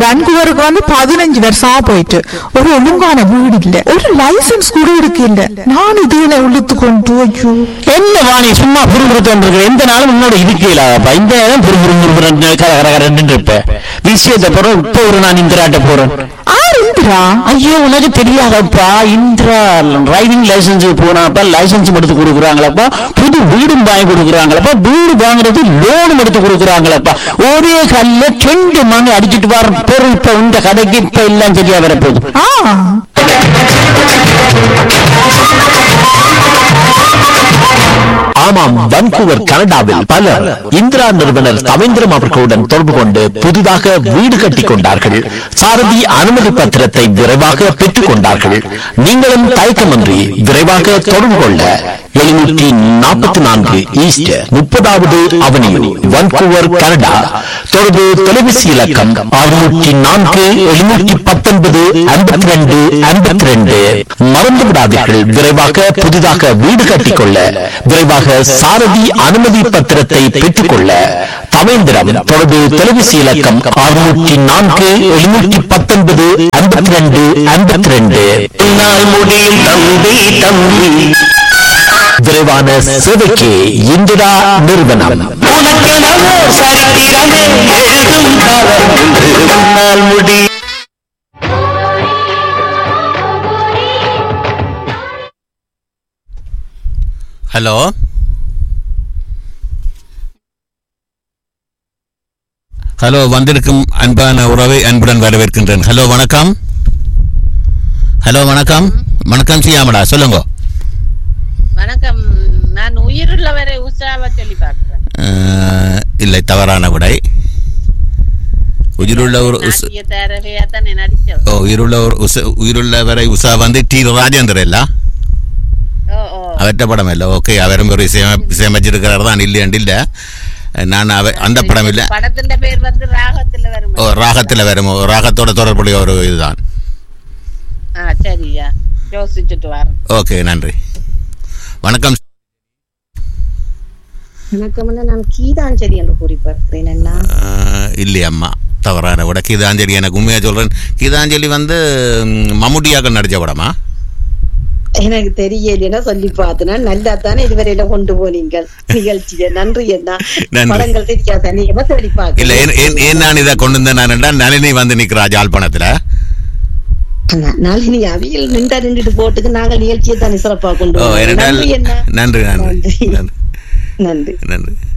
வான்கூவருக்கு வந்து பதினஞ்சு வருஷமா போயிட்டு ஒரு ஒழுங்கான வீடு இல்ல ஒரு லைசன்ஸ் கூட இருக்கு இல்ல நான் இதுல உள்ளுத்து கொண்டு ஐயோ என்ன வாணி சும்மா புரிபுறுத்தம் இருக்கு எந்த நாளும் உன்னோட இருக்கலாப்பா இந்த நேரம் புரிபுறு புரிபுறு கர கர கரன்னு இருப்ப விஷயத்தை போறோம் இப்ப ஒரு நான் இந்திராட்ட போறேன் ஆர் இந்திரா ஐயோ உனக்கு தெரியாதப்பா இந்திரா டிரைவிங் லைசன்ஸ் போனாப்பா லைசன்ஸ் எடுத்து கொடுக்குறாங்களப்பா புது வீடும் வாங்கி கொடுக்குறாங்களப்பா வீடு வாங்குறது லோனும் எடுத்து கொடுக்குறாங்களப்பா ஒரே கல்ல ரெண்டு மணி அடிச்சிட்டு வர பொருள் இப்ப இந்த கடைக்கு இப்ப எல்லாம் சரியா வரப்போகுது ஆ ஆமாம் வன்கூவர் கனடாவில் பலர் இந்திரா நிறுவனர் கவேந்திரம் அவர்களுடன் தொடர்பு கொண்டு புதிதாக வீடு கட்டிக் கொண்டார்கள் சாரதி அனுமதி பத்திரத்தை விரைவாக பெற்றுக் கொண்டார்கள் நீங்களும் தயக்கமின்றி விரைவாக தொடர்பு கொள்ள எழுநூற்றி நாற்பத்தி நான்கு ஈஸ்ட் முப்பதாவது அவனியூ வன்கூவர் கனடா தொடர்பு தொலைபேசி இலக்கம் அறுநூற்றி நான்கு எழுநூற்றி பத்தொன்பது ஐம்பத்தி ரெண்டு ஐம்பத்தி ரெண்டு மறந்து விடாதீர்கள் விரைவாக புதிதாக வீடு கட்டிக்கொள்ள விரைவாக சாரதி அனுமதி பத்திரத்தை பெற்றுக்கொள்ள தவேந்திரம் தொடர்பு தொலைபேசி இலக்கம் அறுநூற்றி நான்கு எழுநூற்றி பத்தொன்பது ஐம்பத்தி ரெண்டு ஐம்பத்தி ரெண்டு முடியும் தம்பி தம்பி விரைவான சேவைக்கு இந்திரா நிறுவனம் உனக்கெனவோ சரித்திரமே எழுதும் காலம் என்று உன்னால் முடி ஹலோ ஹலோ வந்திருக்கும் அன்பான உறவை அன்புடன் வரவேற்கின்றேன் ஹலோ வணக்கம் ஹலோ வணக்கம் வணக்கம் சியாமடா சொல்லுங்க வணக்கம் நான் உயிருள்ளவரை உஷாவா சொல்லி பார்க்கிறேன் அஹ், இல்லை தவறான விடை உயிருள்ள ஒரு உஸ்- நாட்டிய தரகையா தானே நடிச்சோம் ஓ, உயிருள்ள ஒரு உச உயிருள்ளவரை உஷா வந்து டி ராஜேந்திர இல்ல ஓ ஓ அவற்ற படம் இல்லை ஓகே அவரும் ஒரு இசையம இசையமைச்சிருக்கிறார் தான் இல்லையாண்டு இல்லை நான் அவ அந்த படம் இல்லை படத்தின் பேர் வந்து ராகத்துல வரும் ஓ ராகத்தில் வரும் ஓ, ராகத்தோட தொடர்புடைய ஒரு இதுதான் ஆ சரியா யோசிச்சுட்டு வரேன் ஓகே நன்றி வணக்கம் வணக்கம் அண்ணா. நான் கீதாஞ்சலி என்று கூறி பார்க்கிறேன் அண்ணா அஹ், இல்லையம்மா தவறான விட கீதாஞ்சலி எனக்கு உண்மையாக சொல்கிறேன் கீதாஞ்சலி வந்து ம், மம்முட்டியாக நடித்த படமா எனக்கு தெரியலைன்னா சொல்லி பார்த்தனா நல்லா தானே இதுவரையில கொண்டு போனீங்க நிகழ்ச்சியை நன்றி அண்ணா நன்றி. படங்கள் தெரியாத நீங்க தேடி இல்லை பார்க்க ஏன் ஏன் ஏன் நான் இதை கொண்டு வந்தேன் நான் நளினி வந்து நிற்கிறா ஜாழ்ப்பாணத்தில் நாளினி அவியல் நின்றா நின்றுட்டு போட்டுக்கு நாங்கள் நிகழ்ச்சியை தானே சிறப்பாக கொண்டு ஓ போனோம். ஏனென்றால் நன்றி அண்ணா நன்றி நன்றி நன்றி. நன்றி நன்றி நன்றி